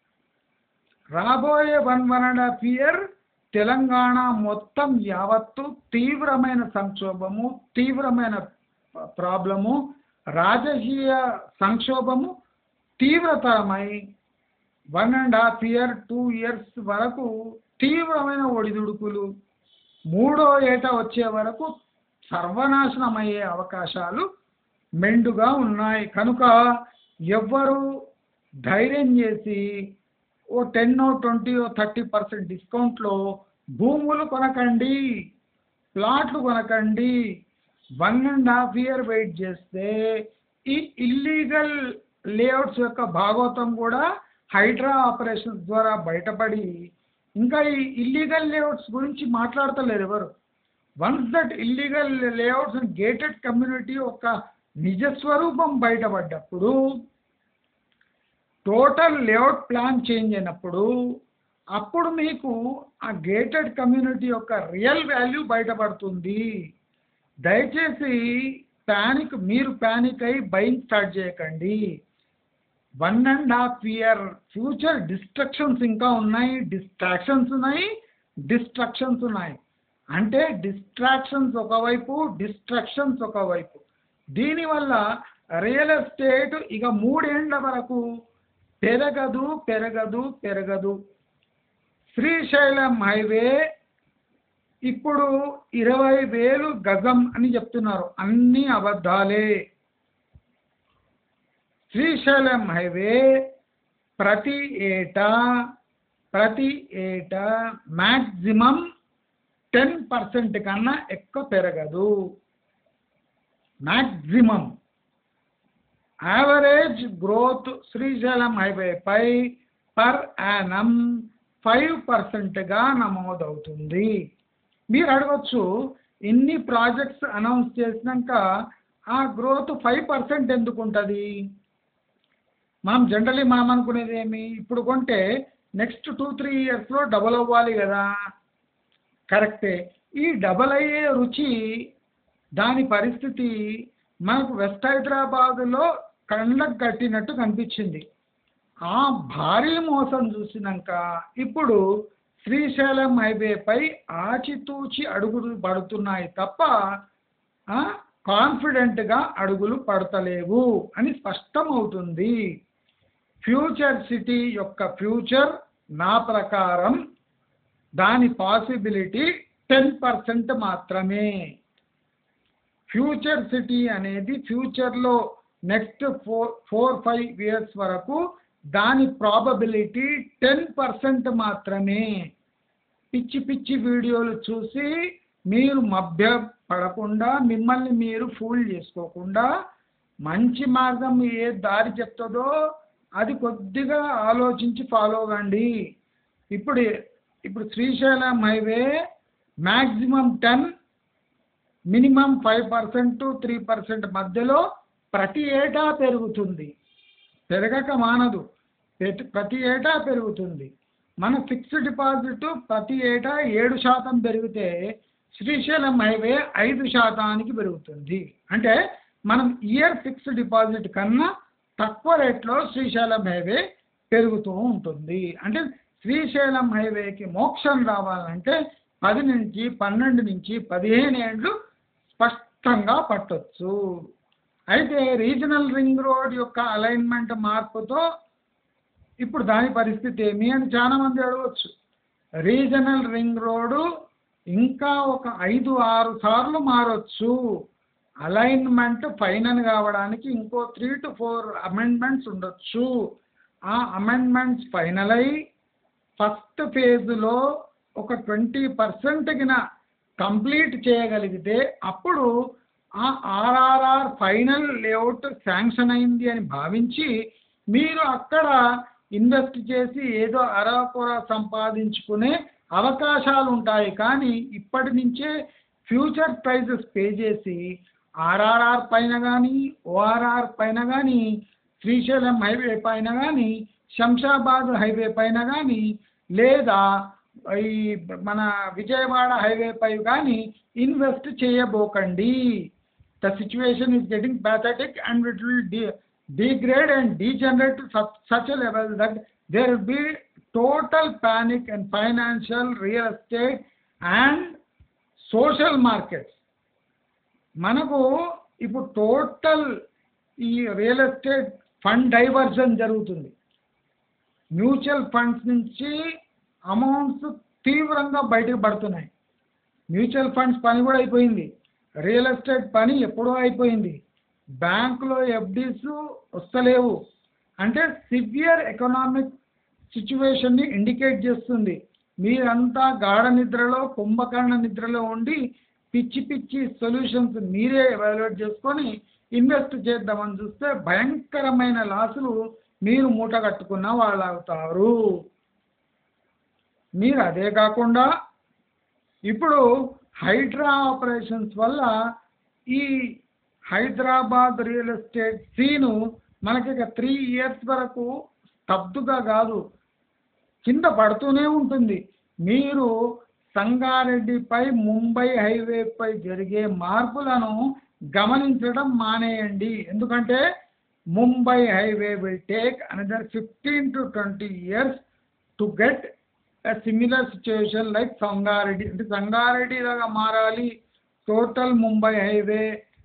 రాబోయే one one and half year Telangana మొత్తం యావత్తు తీవ్రమైన సంక్షోభము తీవ్రమైన ప్రాబ్లము రాజకీయ సంక్షోభము తీవ్రతరమై one and half year two years వరకు తీవ్రమైన ఒడిదుడుకులు మూడో ఏట వచ్చే వరకు సర్వనాశనమయ్యే అవకాశాలు మెండుగా ఉన్నాయి కనుక ఎవ్వరు ధైర్యం చేసి ఓ టెన్ ట్వంటీ థర్టీ పర్సెంట్ డిస్కౌంట్లో భూములు కొనకండి ప్లాట్లు కొనకండి one and half year wait చేస్తే ఈ ఇల్లీగల్ లేఅవుట్స్ యొక్క భాగవతం కూడా హైడ్రా ఆపరేషన్స్ ద్వారా బయటపడి ఇంకా ఈ ఇల్లీగల్ లేఅవుట్స్ గురించి మాట్లాడతలేరు ఎవరు once that illegal layouts and gated community యొక్క నిజస్వరూపం బయటపడ్డప్పుడు టోటల్ లేఅవుట్ ప్లాన్ చేంజ్ అయినప్పుడు అప్పుడు మీకు ఆ గేటెడ్ కమ్యూనిటీ యొక్క రియల్ వాల్యూ బయటపడుతుంది దయచేసి ప్యానిక్ మీరు ప్యానిక్ అయి బయింగ్ స్టార్ట్ చేయకండి one and half year future destructions ఇంకా ఉన్నాయి డిస్ట్రాక్షన్స్ ఉన్నాయి డిస్ట్రక్షన్స్ ఉన్నాయి అంటే డిస్ట్రాక్షన్స్ ఒకవైపు డిస్ట్రక్షన్స్ ఒకవైపు దీనివల్ల రియల్ ఎస్టేట్ ఇక మూడేండ్ల వరకు పెరగదు పెరగదు పెరగదు శ్రీశైలం హైవే ఇప్పుడు ఇరవై వేలు గజం అని చెప్తున్నారు అన్ని అబద్ధాలే శ్రీశైలం హైవే ప్రతి ఏటా ప్రతి ఏటా మ్యాక్సిమం టెన్ పర్సెంట్ కన్నా ఎక్కువ పెరగదు మ్యాక్సిమం యావరేజ్ గ్రోత్ శ్రీశైలం హైవేపై పర్ యానం ఫైవ్ పర్సెంట్గా నమోదవుతుంది మీరు అడగచ్చు ఇన్ని ప్రాజెక్ట్స్ అనౌన్స్ చేసినాక ఆ గ్రోత్ ఫైవ్ పర్సెంట్ ఎందుకు ఉంటుంది మనం జనరలీ మనం అనుకునేది ఏమి ఇప్పుడు కొంటే నెక్స్ట్ టూ త్రీ ఇయర్స్లో డబల్ అవ్వాలి కదా కరెక్టే ఈ డబల్ అయ్యే రుచి దాని పరిస్థితి మనకు వెస్ట్ హైదరాబాదులో కళ్ళకు కట్టినట్టు కనిపించింది ఆ భారీ మోసం చూసినాక ఇప్పుడు శ్రీశైలం హైవేపై ఆచితూచి అడుగులు పడుతున్నాయి తప్ప కాన్ఫిడెంట్గా అడుగులు పడతలేవు అని స్పష్టమవుతుంది ఫ్యూచర్ సిటీ యొక్క ఫ్యూచర్ నా ప్రకారం దాని పాసిబిలిటీ టెన్ పర్సెంట్ మాత్రమే ఫ్యూచర్ సిటీ అనేది ఫ్యూచర్లో next four four five years వరకు దాని ప్రాబబిలిటీ టెన్ పర్సెంట్ మాత్రమే పిచ్చి పిచ్చి వీడియోలు చూసి మీరు మభ్య పడకుండా మిమ్మల్ని మీరు ఫూల్ చేసుకోకుండా మంచి మార్గం ఏ దారి చెప్తుందో అది కొద్దిగా ఆలోచించి ఫాలో అవ్వండి ఇప్పుడు ఇప్పుడు Srisailam highway maximum ten minimum five percent three percent మధ్యలో ప్రతి ఏటా పెరుగుతుంది పెరగక మానదు ప్రతి- ప్రతి ఏటా పెరుగుతుంది మన ఫిక్స్డ్ డిపాజిట్ ప్రతి ఏటా ఏడు శాతం పెరిగితే శ్రీశైలం హైవే ఐదు శాతానికి పెరుగుతుంది అంటే మనం ఇయర్ ఫిక్స్డ్ డిపాజిట్ కన్నా తక్కువ రేట్లో శ్రీశైలం హైవే పెరుగుతూ ఉంటుంది అంటే శ్రీశైలం హైవేకి మోక్షం రావాలంటే పది నుంచి పన్నెండు నుంచి పదిహేను ఏళ్ళు స్పష్టంగా పట్టొచ్చు అయితే రీజనల్ రింగ్ రోడ్ యొక్క అలైన్మెంట్ మార్పుతో ఇప్పుడు దాని పరిస్థితి ఏమి అని చాలా మంది అడగవచ్చు రీజనల్ రింగ్ రోడ్డు ఇంకా ఒక ఐదు ఆరు సార్లు మారొచ్చు అలైన్మెంట్ ఫైనల్ కావడానికి ఇంకో త్రీ టు ఫోర్ అమెండ్మెంట్స్ ఉండొచ్చు ఆ అమెండ్మెంట్స్ ఫైనల్ అయి ఫస్ట్ ఫేజ్లో ఒక ట్వంటీ పర్సెంట్ గిన కంప్లీట్ చేయగలిగితే అప్పుడు ఆ ఆర్ఆర్ఆర్ ఫైనల్ లేఅవుట్ శాంక్షన్ అయింది అని భావించి మీరు అక్కడ ఇన్వెస్ట్ చేసి ఏదో అరాకొర సంపాదించుకునే అవకాశాలు ఉంటాయి కానీ ఇప్పటి నుంచే ఫ్యూచర్ ప్రైజెస్ పే చేసి ఆర్ఆర్ఆర్ పైన కానీ ఓఆర్ఆర్ పైన కానీ శ్రీశైలం హైవే పైన కానీ శంషాబాద్ హైవే పైన కానీ లేదా ఈ మన విజయవాడ హైవే పై కానీ ఇన్వెస్ట్ చేయబోకండి the situation is getting pathetic and it will డి degrade and degenerate to such, such a level that there will be total panic in financial, real estate and social markets. మనకు ఇప్పుడు total ఈ real estate fund diversion జరుగుతుంది mutual funds నుంచి amounts తీవ్రంగా బయటకు పడుతున్నాయి mutual funds పని కూడా అయిపోయింది రియల్ ఎస్టేట్ పని ఎప్పుడో అయిపోయింది బ్యాంకులో ఎఫ్డీస్ వస్తలేవు అంటే సివియర్ ఎకనామిక్ సిచ్యువేషన్ని ఇండికేట్ చేస్తుంది మీరంతా గాఢ నిద్రలో కుంభకర్ణ నిద్రలో ఉండి పిచ్చి పిచ్చి సొల్యూషన్స్ మీరే ఎవాల్యుయేట్ చేసుకొని ఇన్వెస్ట్ చేద్దామని చూస్తే భయంకరమైన లాసులు మీరు మూట కట్టుకున్న వాళ్ళు అవుతారు మీరు అదే కాకుండా ఇప్పుడు హైడ్రా ఆపరేషన్స్ వల్ల ఈ హైదరాబాద్ రియల్ ఎస్టేట్ సీను మనకి ఇక త్రీ ఇయర్స్ వరకు స్తబ్దుగా కాదు కింద పడుతూనే ఉంటుంది మీరు సంగారెడ్డిపై ముంబై హైవేపై జరిగే మార్పులను గమనించడం మానేయండి ఎందుకంటే Mumbai highway will take another fifteen to twenty years to get a similar situation like Sangareddy అంటే సంగారెడ్డి లాగా మారాలి టోటల్ ముంబై హైవే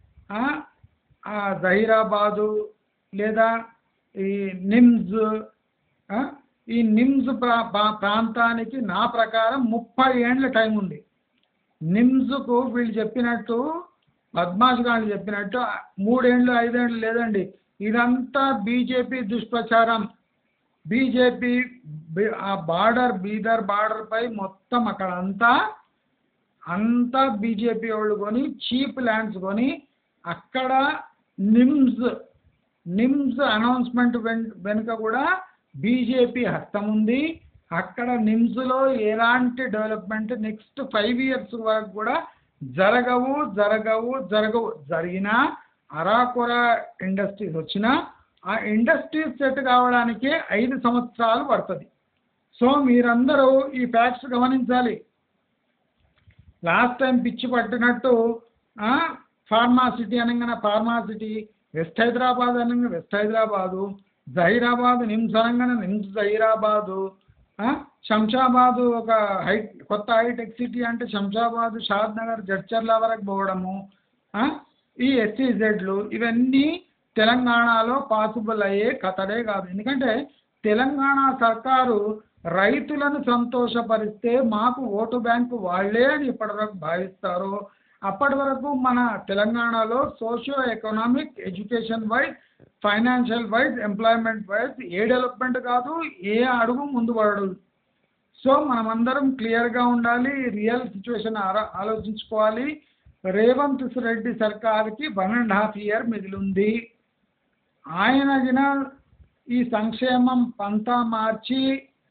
జహీరాబాదు లేదా ఈ నిమ్స్ ఆ, ఈ నిమ్స్ ప్రా ప్రా- ప్రాంతానికి నా ప్రకారం ముప్పై ఏండ్ల టైం ఉంది నిమ్స్కు వీళ్ళు చెప్పినట్టు పద్మాష్ గారు చెప్పినట్టు మూడేండ్లు ఐదేండ్లు లేదండి ఇదంతా బీజేపీ దుష్ప్రచారం బీజేపీ ఆ బార్డర్ బీదర్ బార్డర్ పై మొత్తం అక్కడ అంతా అంతా బీజేపీ వాళ్ళు కొని చీప్ ల్యాండ్స్ కొని అక్కడ నిమ్స్ నిమ్స్ అనౌన్స్మెంట్ వెన్ వెనుక కూడా బీజేపీ హస్తం ఉంది అక్కడ నిమ్స్లో ఎలాంటి డెవలప్మెంట్ నెక్స్ట్ ఫైవ్ ఇయర్స్ వరకు కూడా జరగవు జరగవు జరగవు జరిగినా అరాకొర ఇండస్ట్రీస్ వచ్చినా ఆ ఇండస్ట్రీస్ సెట్ కావడానికి ఐదు సంవత్సరాలు పడుతుంది సో మీరందరూ ఈ ఫ్యాక్ట్స్ గమనించాలి లాస్ట్ టైం పిచ్చి పట్టినట్టు ఫార్మాసిటీ అనగానే ఫార్మాసిటీ వెస్ట్ హైదరాబాద్ అనగా వెస్ట్ హైదరాబాదు జహీరాబాద్ నిమ్స్ అనగానే నిమ్స్ జహీరాబాదు ఆ, శంషాబాదు ఒక హై కొత్త హైటెక్ సిటీ అంటే శంషాబాద్ షాద్ నగర్ జడ్చర్ల వరకు పోవడము ఆ, ఈ ఎస్సీజెడ్లు ఇవన్నీ తెలంగాణలో పాసిబుల్ అయ్యే కథడే కాదు ఎందుకంటే తెలంగాణ సర్కారు రైతులను సంతోషపరిస్తే మాకు ఓటు బ్యాంకు వాళ్ళే అని ఇప్పటివరకు భావిస్తారు అప్పటి వరకు మన తెలంగాణలో socio economic education wise financial wise employment wise ఏ డెవలప్మెంట్ కాదు ఏ అడుగు ముందు పడదు సో మనమందరం క్లియర్గా ఉండాలి రియల్ సిచ్యువేషన్ ఆలోచించుకోవాలి రేవంత్ రెడ్డి సర్కార్కి వన్ అండ్ హాఫ్ ఇయర్ మిగిలింది ఆయన గిన ఈ సంక్షేమం పంతా మార్చి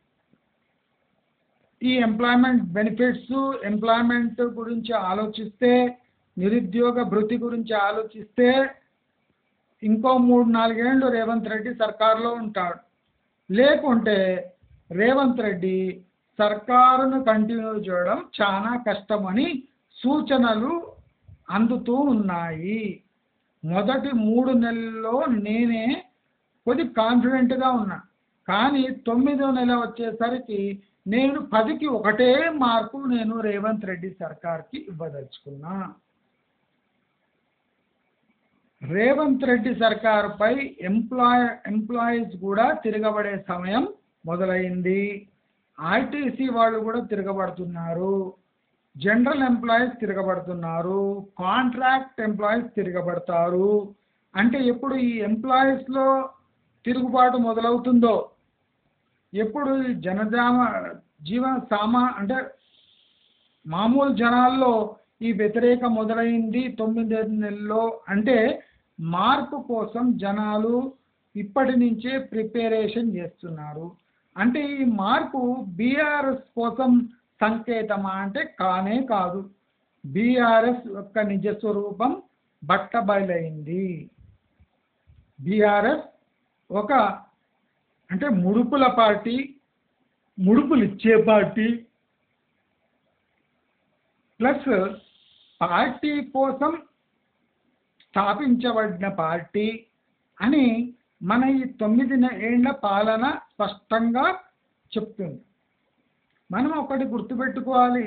ఈ ఎంప్లాయ్మెంట్ బెనిఫిట్స్ ఎంప్లాయ్మెంట్ గురించి ఆలోచిస్తే నిరుద్యోగ భృతి గురించి ఆలోచిస్తే ఇంకో మూడు నాలుగేళ్ళు రేవంత్ రెడ్డి సర్కారులో ఉంటాడు లేకుంటే రేవంత్ రెడ్డి సర్కారును కంటిన్యూ చేయడం చాలా కష్టమని సూచనలు అందుతూ ఉన్నాయి మొదటి మూడు నెలల్లో నేనే కొద్ది కాన్ఫిడెంట్గా ఉన్నా కానీ తొమ్మిదో నెల వచ్చేసరికి నేను పదికి ఒకటే మార్కు నేను రేవంత్ రెడ్డి సర్కార్కి ఇవ్వదలుచుకున్నా రేవంత్ రెడ్డి సర్కారుపై ఎంప్లాయ్ ఎంప్లాయీస్ కూడా తిరగబడే సమయం మొదలైంది ఆర్టీసీ వాళ్ళు కూడా తిరగబడుతున్నారు జనరల్ ఎంప్లాయీస్ తిరగబడుతున్నారు కాంట్రాక్ట్ ఎంప్లాయీస్ తిరగబడతారు అంటే ఎప్పుడు ఈ ఎంప్లాయీస్లో తిరుగుబాటు మొదలవుతుందో ఎప్పుడు ఈ జనజామ జీవన సామా అంటే మామూలు జనాల్లో ఈ వ్యతిరేక మొదలైంది తొమ్మిది నెలల్లో అంటే మార్పు కోసం జనాలు ఇప్పటి నుంచే ప్రిపరేషన్ చేస్తున్నారు అంటే ఈ మార్పు బీఆర్ఎస్ కోసం సంకేతమా అంటే కానే కాదు బీఆర్ఎస్ యొక్క నిజ స్వరూపం బట్టబయలైంది బీఆర్ఎస్ ఒక అంటే ముడుపుల పార్టీ ముడుపులు ఇచ్చే పార్టీ ప్లస్ పార్టీ కోసం స్థాపించబడిన పార్టీ అని మన ఈ తొమ్మిది నె- ఏళ్ల పాలన స్పష్టంగా చెప్తుంది మనం ఒకటి గుర్తుపెట్టుకోవాలి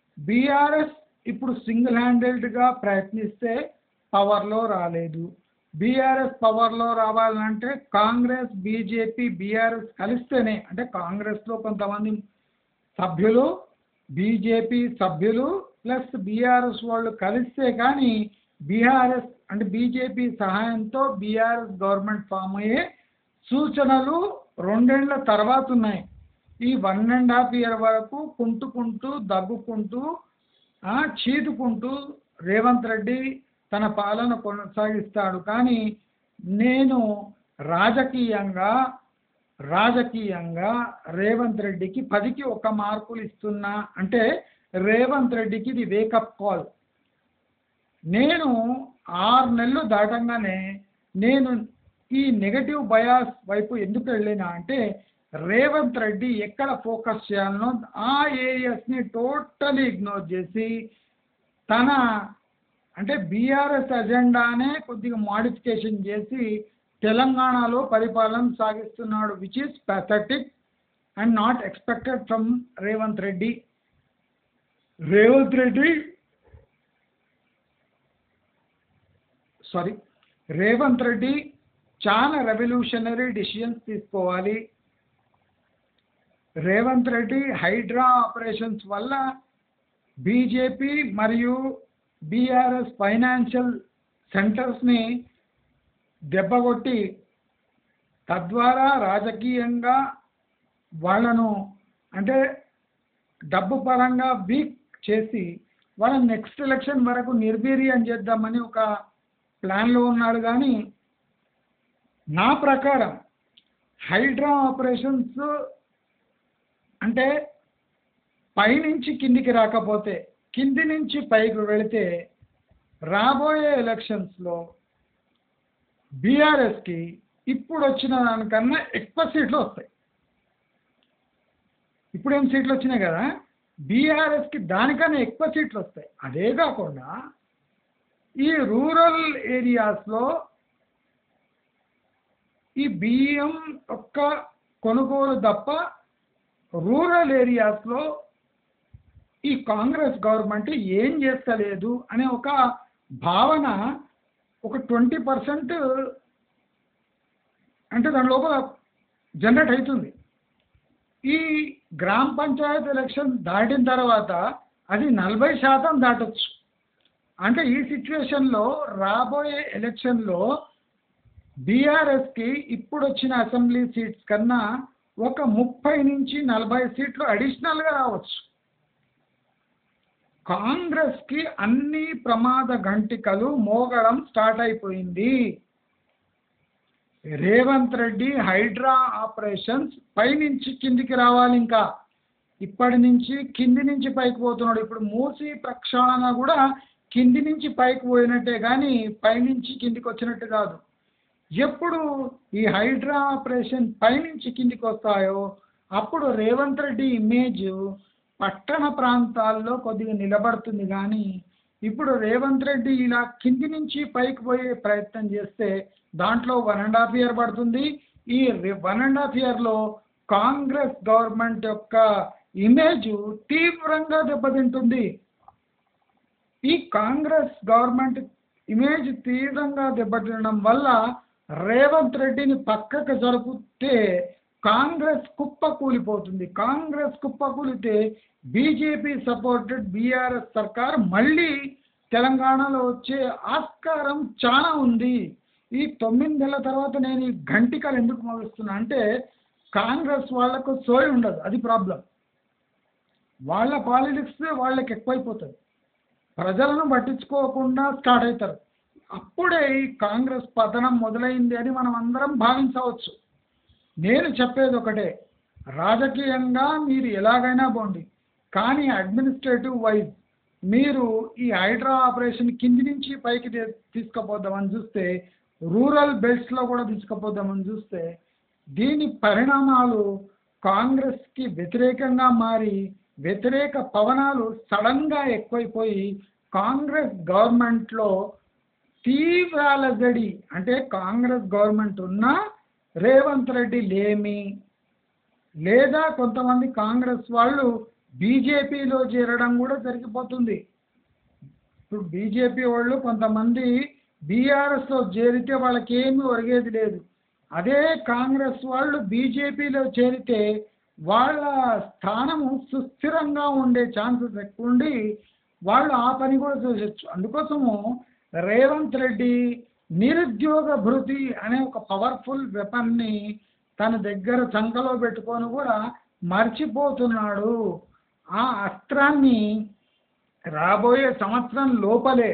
బీఆర్ఎస్ ఇప్పుడు సింగిల్ హ్యాండెడ్గా ప్రయత్నిస్తే పవర్లో రాలేదు బీఆర్ఎస్ పవర్లో రావాలంటే కాంగ్రెస్ బీజేపీ బీఆర్ఎస్ కలిస్తేనే అంటే కాంగ్రెస్లో కొంతమంది సభ్యులు బీజేపీ సభ్యులు ప్లస్ బీఆర్ఎస్ వాళ్ళు కలిస్తే కానీ బీఆర్ఎస్ అంటే బీజేపీ సహాయంతో బీఆర్ఎస్ గవర్నమెంట్ ఫామ్ అయ్యే సూచనలు రెండేళ్ల తర్వాత ఉన్నాయి ఈ వన్ అండ్ హాఫ్ ఇయర్ వరకు కుంటుకుంటూ దగ్గుకుంటూ ఆ, చీదుకుంటూ రేవంత్ రెడ్డి తన పాలన కొనసాగిస్తాడు కానీ నేను రాజకీయంగా రాజకీయంగా రేవంత్ రెడ్డికి పదికి ఒక మార్కులు ఇస్తున్నా అంటే రేవంత్ రెడ్డికి ఇది వేకప్ కాల్ నేను ఆరు నెలలు దాటంగానే నేను ఈ నెగటివ్ బయాస్ వైపు ఎందుకు వెళ్ళినా అంటే రేవంత్ రెడ్డి ఎక్కడ ఫోకస్ చేయాలనో ఆ ఏరియాస్ని టోటలీ ఇగ్నోర్ చేసి తన అంటే బీఆర్ఎస్ అజెండానే కొద్దిగా మాడిఫికేషన్ చేసి తెలంగాణలో పరిపాలన సాగిస్తున్నాడు which is pathetic and not expected from Revanth Reddy Revanth Reddy sorry Revanth Reddy చాలా రెవల్యూషనరీ డిసిషన్స్ తీసుకోవాలి రేవంత్ రెడ్డి హైడ్రా ఆపరేషన్స్ వల్ల బీజేపీ మరియు బీఆర్ఎస్ ఫైనాన్షియల్ సెంటర్స్ని దెబ్బకొట్టి తద్వారా రాజకీయంగా వాళ్ళను అంటే డబ్బు పరంగా వీక్ చేసి వాళ్ళని నెక్స్ట్ ఎలక్షన్ వరకు నిర్వీర్యం చేద్దామని ఒక ప్లాన్లో ఉన్నాడు కానీ నా ప్రకారం హైడ్రా ఆపరేషన్స్ అంటే పైనుంచి కిందికి రాకపోతే కింది నుంచి పైకి వెళితే రాబోయే ఎలక్షన్స్లో బీఆర్ఎస్కి ఇప్పుడు వచ్చిన దానికన్నా ఎక్కువ సీట్లు వస్తాయి ఇప్పుడు ఏం సీట్లు వచ్చినాయి కదా బీఆర్ఎస్కి దానికన్నా ఎక్కువ సీట్లు వస్తాయి అదే కాకుండా ఈ రూరల్ ఏరియాస్లో ఈ బియ్యం యొక్క కొనుగోలు తప్ప రూరల్ ఏరియాస్లో ఈ కాంగ్రెస్ గవర్నమెంట్ ఏం చేస్తలేదు అనే ఒక భావన ఒక ట్వంటీ పర్సెంట్ అంటే దాని లోపల జనరేట్ అవుతుంది ఈ గ్రామ పంచాయత్ ఎలక్షన్ దాటిన తర్వాత అది నలభై శాతం దాటొచ్చు అంటే ఈ సిచ్యువేషన్లో రాబోయే ఎలక్షన్లో బీఆర్ఎస్కి ఇప్పుడు వచ్చిన అసెంబ్లీ సీట్స్ కన్నా ఒక ముప్పై నుంచి నలభై సీట్లు అడిషనల్గా రావచ్చు కాంగ్రెస్కి అన్ని ప్రమాద గంటికలు మోగడం స్టార్ట్ అయిపోయింది రేవంత్ రెడ్డి హైడ్రా ఆపరేషన్స్ పైనుంచి కిందికి రావాలి ఇంకా ఇప్పటి నుంచి కింది నుంచి పైకి పోతున్నాడు ఇప్పుడు మూసి ప్రక్షాళన కూడా కింది నుంచి పైకి పోయినట్టే కానీ పైనుంచి కిందికి వచ్చినట్టు కాదు ఎప్పుడు ఈ హైడ్రా ఆపరేషన్ పైనుంచి కిందికి వస్తాయో అప్పుడు రేవంత్ రెడ్డి ఇమేజ్ పట్టణ ప్రాంతాల్లో కొద్దిగా నిలబడుతుంది కానీ ఇప్పుడు రేవంత్ రెడ్డి ఇలా కింది నుంచి పైకి పోయే ప్రయత్నం చేస్తే దాంట్లో వన్ అండ్ హాఫ్ ఇయర్ పడుతుంది ఈ వన్ అండ్ హాఫ్ ఇయర్లో కాంగ్రెస్ గవర్నమెంట్ యొక్క ఇమేజ్ తీవ్రంగా దెబ్బతింటుంది ఈ కాంగ్రెస్ గవర్నమెంట్ ఇమేజ్ తీవ్రంగా దెబ్బతినడం వల్ల రేవంత్ రెడ్డిని పక్కకు జరిపితే కాంగ్రెస్ కుప్ప కూలిపోతుంది కాంగ్రెస్ కుప్ప కూలితే బీజేపీ సపోర్టెడ్ బీఆర్ఎస్ సర్కార్ మళ్ళీ తెలంగాణలో వచ్చే ఆస్కారం చాలా ఉంది ఈ తొమ్మిది నెలల తర్వాత నేను ఈ గంటికలు ఎందుకు మోగిస్తున్నా అంటే కాంగ్రెస్ వాళ్లకు సోయి ఉండదు అది ప్రాబ్లం వాళ్ళ పాలిటిక్స్ వాళ్ళకి ఎక్కువైపోతుంది ప్రజలను పట్టించుకోకుండా స్టార్ట్ అవుతారు అప్పుడే ఈ కాంగ్రెస్ పతనం మొదలైంది అని మనం అందరం భావించవచ్చు నేను చెప్పేది ఒకటే రాజకీయంగా మీరు ఎలాగైనా పోండి కానీ అడ్మినిస్ట్రేటివ్ వైజ్ మీరు ఈ హైడ్రా ఆపరేషన్ కింది నుంచి పైకి తీ- తీసుకుపోదామని చూస్తే రూరల్ బెల్ట్స్లో కూడా తీసుకుపోదామని చూస్తే దీని పరిణామాలు కాంగ్రెస్కి వ్యతిరేకంగా మారి వ్యతిరేక పవనాలు సడన్గా ఎక్కువైపోయి కాంగ్రెస్ గవర్నమెంట్లో తీవ్ర అలజడి అంటే కాంగ్రెస్ గవర్నమెంట్ ఉన్నా రేవంత్ రెడ్డి లేమి లేదా కొంతమంది కాంగ్రెస్ వాళ్ళు బీజేపీలో చేరడం కూడా జరిగిపోతుంది ఇప్పుడు బీజేపీ వాళ్ళు కొంతమంది బీఆర్ఎస్లో చేరితే వాళ్ళకి ఏమీ ఒరిగేది లేదు అదే కాంగ్రెస్ వాళ్ళు బీజేపీలో చేరితే వాళ్ళ స్థానము సుస్థిరంగా ఉండే ఛాన్సెస్ ఎక్కువ ఉండి వాళ్ళు ఆ పని కూడా చేసొచ్చు అందుకోసము రేవంత్ రెడ్డి నిరుద్యోగ భృతి అనే ఒక పవర్ఫుల్ వెపన్ని తన దగ్గర చంకలో పెట్టుకొని కూడా మర్చిపోతున్నాడు ఆ అస్త్రాన్ని రాబోయే సంవత్సరం లోపలే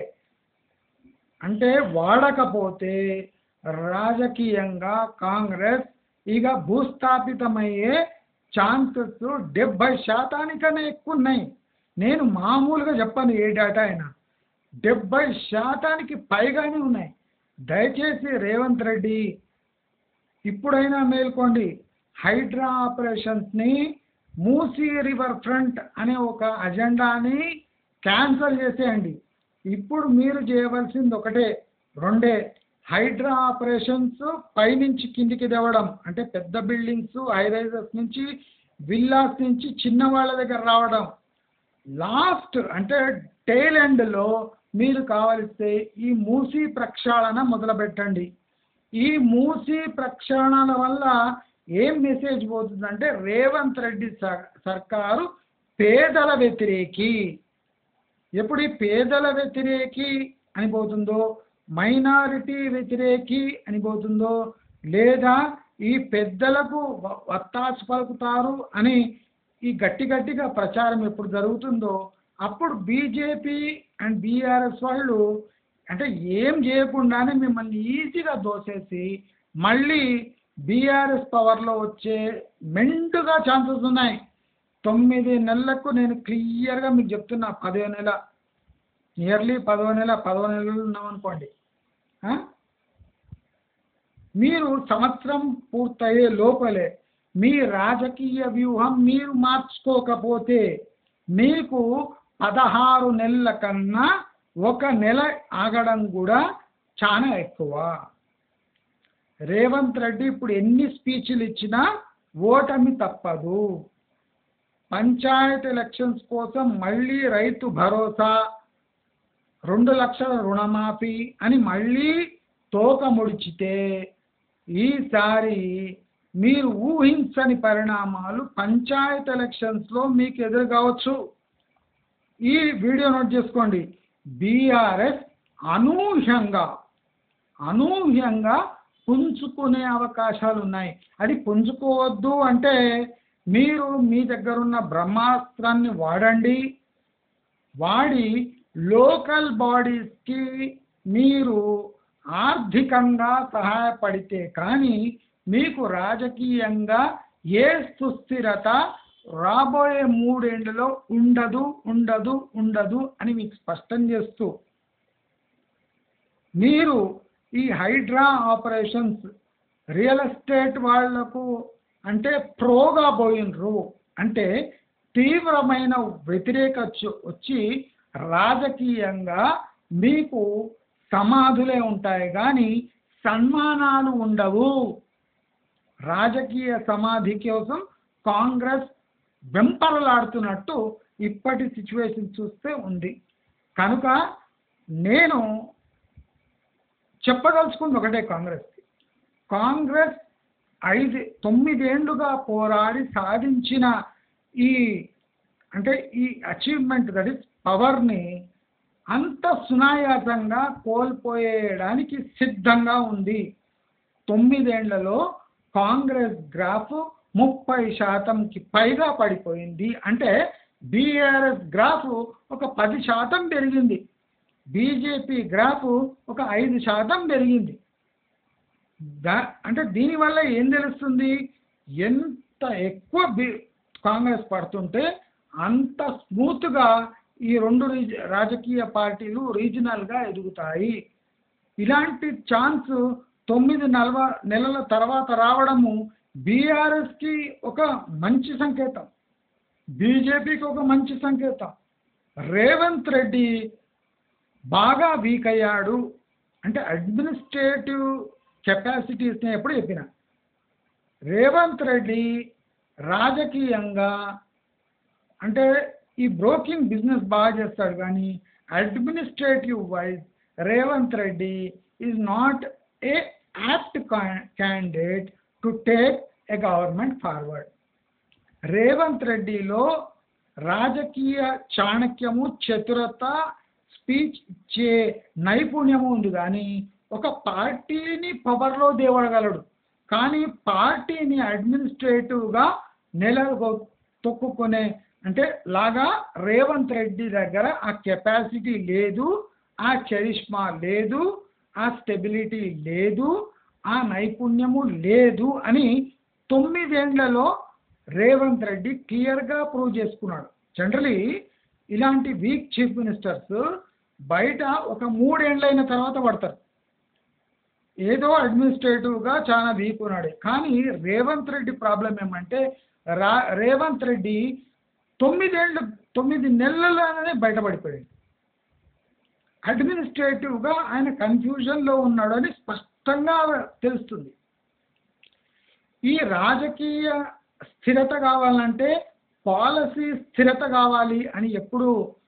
అంటే వాడకపోతే రాజకీయంగా కాంగ్రెస్ ఇక భూస్థాపితమయ్యే ఛాన్సెస్ డెబ్బై శాతానికన్నా ఎక్కువ ఉన్నాయి నేను మామూలుగా చెప్పను ఏ డేటా అయినా డెబ్బై శాతానికి పైగానే ఉన్నాయి దయచేసి రేవంత్ రెడ్డి ఇప్పుడైనా మేల్కోండి హైడ్రా ఆపరేషన్స్ని మూసీ రివర్ ఫ్రంట్ అనే ఒక అజెండాని క్యాన్సల్ చేసేయండి ఇప్పుడు మీరు చేయవలసింది ఒకటే రెండే హైడ్రా ఆపరేషన్స్ పైనుంచి కిందికి తేవడం అంటే పెద్ద బిల్డింగ్స్ హై రైజెస్ నుంచి విల్లాస్ నుంచి చిన్న వాళ్ళ దగ్గర రావడం లాస్ట్ అంటే టైల్ ఎండ్లో మీరు కావలిస్తే ఈ మూసీ ప్రక్షాళన మొదలుపెట్టండి ఈ మూసీ ప్రక్షాళన వల్ల ఏం మెసేజ్ పోతుందంటే రేవంత్ రెడ్డి సర్- సర్కారు పేదల వ్యతిరేకి ఎప్పుడు ఈ పేదల వ్యతిరేకి అని పోతుందో మైనారిటీ వ్యతిరేకి అని పోతుందో లేదా ఈ పెద్దలకు వ- వత్తాసు పలుకుతారు అని ఈ గట్టి గట్టిగా ప్రచారం ఎప్పుడు జరుగుతుందో అప్పుడు బీజేపీ అండ్ బీఆర్ఎస్ వాళ్ళు అంటే ఏం చేయకుండానే మిమ్మల్ని ఈజీగా దోసేసి మళ్ళీ బీఆర్ఎస్ పవర్లో వచ్చే మెండుగా ఛాన్సెస్ ఉన్నాయి తొమ్మిది నెలలకు నేను క్లియర్గా మీకు చెప్తున్నా పదో నెల నియర్లీ పదో నెల పదో నెలలు ఉన్నామనుకోండి ఆ? మీరు సంవత్సరం పూర్తయ్యే లోపలే మీ రాజకీయ వ్యూహం మీరు మార్చుకోకపోతే మీకు పదహారు నెలల కన్నా ఒక నెల ఆగడం కూడా చాలా ఎక్కువ రేవంత్ రెడ్డి ఇప్పుడు ఎన్ని స్పీచ్లు ఇచ్చినా ఓటమి తప్పదు పంచాయత్ ఎలక్షన్స్ కోసం మళ్ళీ రైతు భరోసా రెండు లక్షల రుణమాఫీ అని మళ్ళీ తోక ముడిచితే ఈసారి మీరు ఊహించని పరిణామాలు పంచాయత్ ఎలక్షన్స్లో మీకు ఎదురు కావచ్చు ఈ వీడియో నోట్ చేసుకోండి బీఆర్ఎస్ అనూహ్యంగా అనూహ్యంగా పుంజుకునే అవకాశాలు ఉన్నాయి అది పుంజుకోవద్దు అంటే మీరు మీ దగ్గర ఉన్న బ్రహ్మాస్త్రాన్ని వాడండి వాడి లోకల్ బాడీస్కి మీరు ఆర్థికంగా సహాయపడితే కానీ మీకు రాజకీయంగా ఏ సుస్థిరత రాబోయే మూడేళ్లలో ఉండదు ఉండదు ఉండదు అని మీకు స్పష్టం చేస్తూ మీరు ఈ హైడ్రా ఆపరేషన్స్ రియల్ ఎస్టేట్ వాళ్లకు అంటే ప్రోగా పోయినరు అంటే తీవ్రమైన వ్యతిరేక వచ్చి- వచ్చి రాజకీయంగా మీకు సమాధులే ఉంటాయి కానీ సన్మానాలు ఉండవు రాజకీయ సమాధి కోసం కాంగ్రెస్ వెంపరలాడుతున్నట్టు ఇప్పటి సిచ్యువేషన్ చూస్తే ఉంది కనుక నేను చెప్పదలుచుకుంది ఒకటే కాంగ్రెస్కి కాంగ్రెస్ ఐదు తొమ్మిదేండ్లుగా పోరాడి సాధించిన ఈ అంటే ఈ అచీవ్మెంట్ దట్ ఇస్ పవర్ని అంత సునాయాసంగా కోల్పోయేయడానికి సిద్ధంగా ఉంది తొమ్మిదేండ్లలో కాంగ్రెస్ గ్రాఫ్ ముప్పై శాతంకి పైగా పడిపోయింది అంటే బీఆర్ఎస్ గ్రాఫ్ ఒక పది శాతం పెరిగింది బీజేపీ గ్రాఫ్ ఒక ఐదు శాతం పెరిగింది దా అంటే దీనివల్ల ఏం తెలుస్తుంది ఎంత ఎక్కువ బి కాంగ్రెస్ పడుతుంటే అంత స్మూత్గా ఈ రెండు రీజ రాజకీయ పార్టీలు రీజనల్గా ఎదుగుతాయి ఇలాంటి ఛాన్స్ తొమ్మిది నలభ నెలల తర్వాత రావడము బీఆర్ఎస్కి ఒక మంచి సంకేతం బీజేపీకి ఒక మంచి సంకేతం రేవంత్ రెడ్డి బాగా వీక్ అయ్యాడు అంటే అడ్మినిస్ట్రేటివ్ కెపాసిటీస్ని ఎప్పుడు చెప్పిన రేవంత్ రెడ్డి రాజకీయంగా అంటే ఈ బ్రోకింగ్ బిజినెస్ బాగా చేస్తాడు కానీ administrative wise Revanth Reddy is not a apt candidate to take a government forward రేవంత్ రెడ్డిలో రాజకీయ చాణక్యము చతురత స్పీచ్ ఇచ్చే నైపుణ్యము ఉంది కానీ ఒక పార్టీని పవర్లో దేవడగలడు కానీ పార్టీని అడ్మినిస్ట్రేటివ్గా నెల తొక్కుకునే అంటే లాగా రేవంత్ రెడ్డి దగ్గర ఆ కెపాసిటీ లేదు ఆ చరిష్మా లేదు ఆ స్టెబిలిటీ లేదు ఆ నైపుణ్యము లేదు అని తొమ్మిదేండ్లలో రేవంత్ రెడ్డి క్లియర్గా ప్రూవ్ చేసుకున్నాడు జనరలీ ఇలాంటి వీక్ చీఫ్ మినిస్టర్స్ బయట ఒక మూడేండ్లైన తర్వాత పడతారు ఏదో అడ్మినిస్ట్రేటివ్గా చాలా వీక్ ఉన్నాడు కానీ రేవంత్ రెడ్డి ప్రాబ్లం ఏమంటే రా రేవంత్ రెడ్డి తొమ్మిదేళ్ళు తొమ్మిది నెలలలోనే బయటపడిపోయాడు అడ్మినిస్ట్రేటివ్గా ఆయన కన్ఫ్యూజన్లో ఉన్నాడు అని స్పష్టంగా తెలుస్తుంది ఈ రాజకీయ స్థిరత కావాలంటే పాలసీ స్థిరత కావాలి అని ఎప్పుడు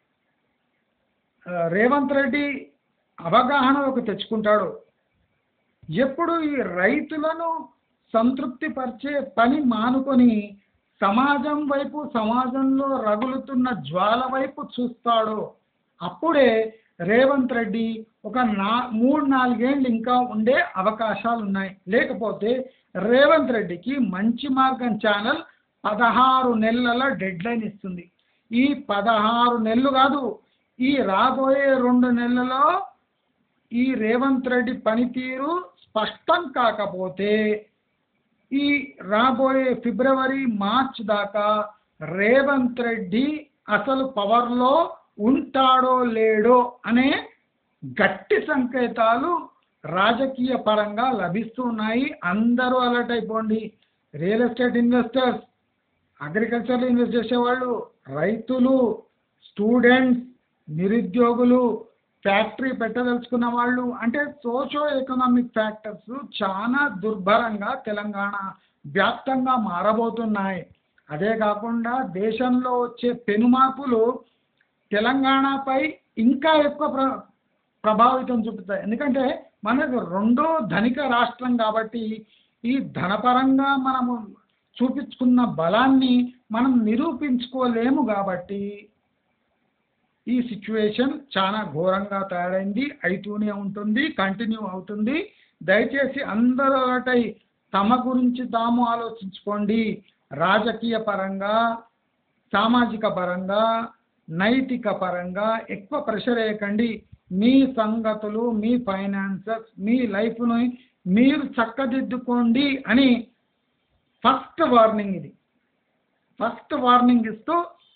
ఆ, రేవంత్ రెడ్డి అవగాహనలోకి తెచ్చుకుంటాడు ఎప్పుడు ఈ రైతులను సంతృప్తి పరిచే పని మానుకొని సమాజం వైపు సమాజంలో రగులుతున్న జ్వాల వైపు చూస్తాడో అప్పుడే రేవంత్ రెడ్డి ఒక నా మూడు నాలుగేళ్ళు ఇంకా ఉండే అవకాశాలు ఉన్నాయి లేకపోతే రేవంత్ రెడ్డికి మంచి మార్గం ఛానల్ పదహారు నెలల డెడ్ లైన్ ఇస్తుంది ఈ పదహారు నెలలు కాదు ఈ రాబోయే రెండు నెలలలో ఈ రేవంత్ రెడ్డి పనితీరు స్పష్టం కాకపోతే ఈ రాబోయే ఫిబ్రవరి మార్చ్ దాకా రేవంత్ రెడ్డి అసలు పవర్లో ఉంటాడో లేడో అనే గట్టి సంకేతాలు రాజకీయ పరంగా లభిస్తున్నాయి అందరూ అలర్ట్ అయిపోండి రియల్ ఎస్టేట్ ఇన్వెస్టర్స్ అగ్రికల్చర్లో ఇన్వెస్ట్ చేసేవాళ్ళు రైతులు స్టూడెంట్స్ నిరుద్యోగులు ఫ్యాక్టరీ పెట్టదలుచుకున్న వాళ్ళు అంటే సోషో ఎకనామిక్ ఫ్యాక్టర్స్ చాలా దుర్భరంగా తెలంగాణ వ్యాప్తంగా మారబోతున్నాయి అదే కాకుండా దేశంలో వచ్చే పెనుమార్పులు తెలంగాణపై ఇంకా ఎక్కువ ప్ర ప్రభావితం చూపుతాయి ఎందుకంటే మనకు రెండో ధనిక రాష్ట్రం కాబట్టి ఈ ధనపరంగా మనము చూపించుకున్న బలాన్ని మనం నిరూపించుకోలేము కాబట్టి ఈ సిచ్యువేషన్ చాలా ఘోరంగా తయారైంది అవుతూనే ఉంటుంది కంటిన్యూ అవుతుంది దయచేసి అందరూ ఒకటై తమ గురించి తాము ఆలోచించుకోండి రాజకీయ పరంగా సామాజిక పరంగా నైతిక పరంగా ఎక్కువ ప్రెషర్ వేయకండి మీ సంగతులు మీ ఫైనాన్సెస్ మీ లైఫ్ను మీరు చక్కదిద్దుకోండి అని ఫస్ట్ వార్నింగ్ ఇది ఫస్ట్ వార్నింగ్ ఇస్తూ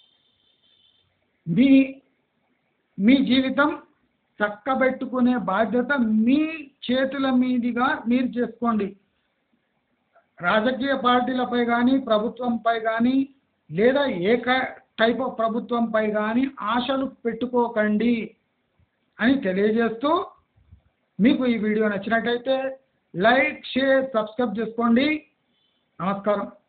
మీ మీ జీవితం చక్కబెట్టుకునే బాధ్యత మీ చేతుల మీదుగా మీరు చేసుకోండి రాజకీయ పార్టీలపై కానీ ప్రభుత్వంపై కానీ లేదా ఏ టైప్ ఆఫ్ ప్రభుత్వంపై కానీ ఆశలు పెట్టుకోకండి అని తెలియజేస్తూ మీకు ఈ వీడియో నచ్చినట్టయితే లైక్ షేర్ సబ్స్క్రైబ్ చేసుకోండి నమస్కారం